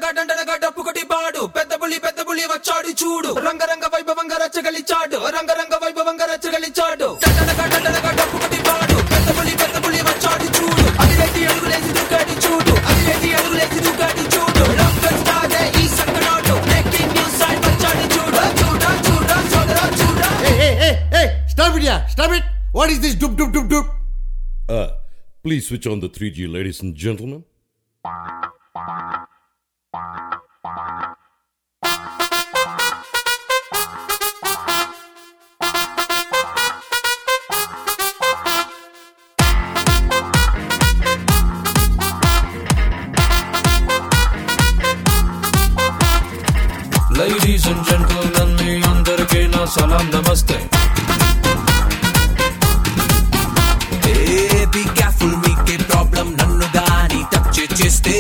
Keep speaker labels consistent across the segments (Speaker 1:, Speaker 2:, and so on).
Speaker 1: డండనగా డండనగా డప్పు కొట్టి పాడు పెద్ద పులి పెద్ద పులి వచ్చాడు చూడు రంగరంగ వైభవంగా రచ్చగలిచాడు రంగరంగ వైభవంగా రచ్చగలిచాడు డండనగా డండనగా డప్పు కొట్టి పాడు పెద్ద పులి పెద్ద పులి వచ్చాడు చూడు అది రెడ్డి అడుగులేసి దూకాడి చూడు అది రెడ్డి అడుగులేసి దూకాడి చూడు రంగం స్టారే ఈ సంకనాడు బ్రేకింగ్ న్యూస్ సైడ్ వచ్చాడు చూడు చూడ చూడ చూడరా చూడ
Speaker 2: Hey, hey, hey, hey! Stop it, yeah! Stop it! What is this doop doop doop doop?
Speaker 3: Uh, please switch on the 3G, ladies and gentlemen.
Speaker 1: Ladies and gentlemen మీ అందరికీ నా సలాం నమస్తే
Speaker 4: బీ కేర్ఫుల్ మీకే ప్రాబ్లం నన్ను గాని touch చేస్తే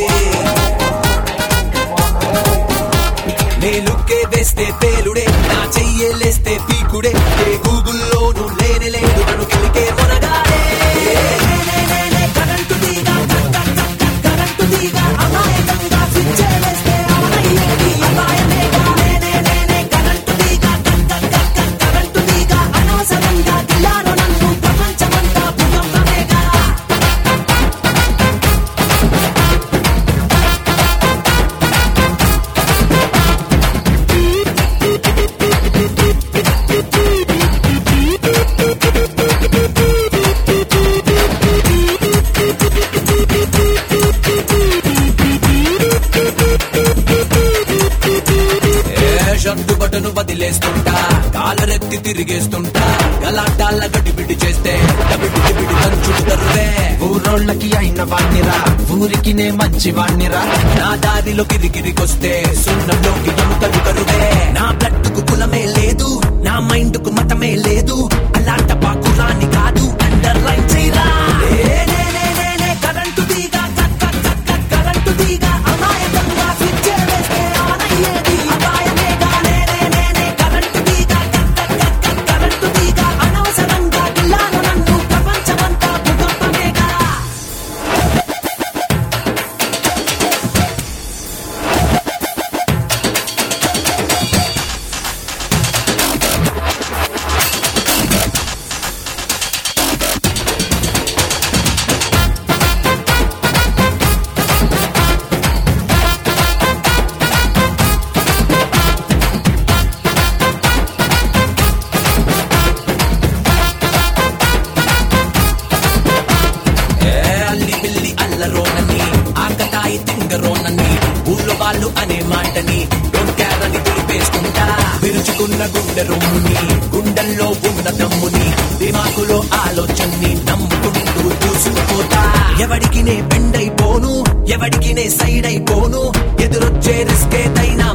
Speaker 4: నేలుకే వేస్తే పేలుడే నా చెయ్యేలేస్తే పీకుడే ఏ గూగుల్లోనూ లేనే లేడు నన్ను కిలికే మొనగాడే కరెంటు తీగ కరెంటు తీగ అమాయకంగా స్విచ్ వేస్తే అమరయ్యేది అపాయమేగా నేనే నేనే కరెంటు తీగ కరెంటు తీగ అనవసరంగా గిల్లాను నన్ను ప్రపంచమంతా భూకంపమేగా ఏ షర్టు బటను వదిలేస్తుంటా కాలరెత్తి తిరిగేస్తుంటా గలాటాల గడిబిడి చేస్తే డబిడి డిబిడి దంచుతారువే
Speaker 5: ఊరోళ్ళకి అయిన వాణ్ణిరా ఊరికి నే మంచి వాణ్ణిరా
Speaker 4: నా దారిలో గిరిగిరికొస్తే సున్నంలోకి ఎముకలు కరువే నా బ్లడ్ కు కులమే లేదు నా మైండ్ కు మతమే లేదు అలాంట పాకురాని కాదు అండర్లైన్ చేయరా ఏ, నే, నే, నే, నే, కరెంటు తీగ cut, cut, cut, cut, current తీగ అమాయకంగా స్విచ్ వేస్తే ఆన్ అయ్యేది అపాయమేగా నే, నే, నే, నే, కరెంటు తీగ cut, cut, cut, cut, current తీగ అనవసరంగా గిల్లాను నన్ను ప్రపంచమంతా భూకంపమేగా ఏ అల్లి పిల్లి అల్లరోనని ఆకతాయి తింగరోనని ఊళ్ళో వాళ్ళు అనే మాటని డోంట్ కేర్ అని తెలిపేసుకుంటా విరుచుకున్న గుండె రొమ్ముని గుండెల్లో ఉన్న దమ్ముని దిమాకులో ఆలోచనని నమ్ముకుంటూ దూసుకుపోతా ఎవడికి నే బెండ్ అయిపోను ఎవడికి నే సైడ్ అయిపోను ఎదురొచ్చే రిస్క్ ఏదైనా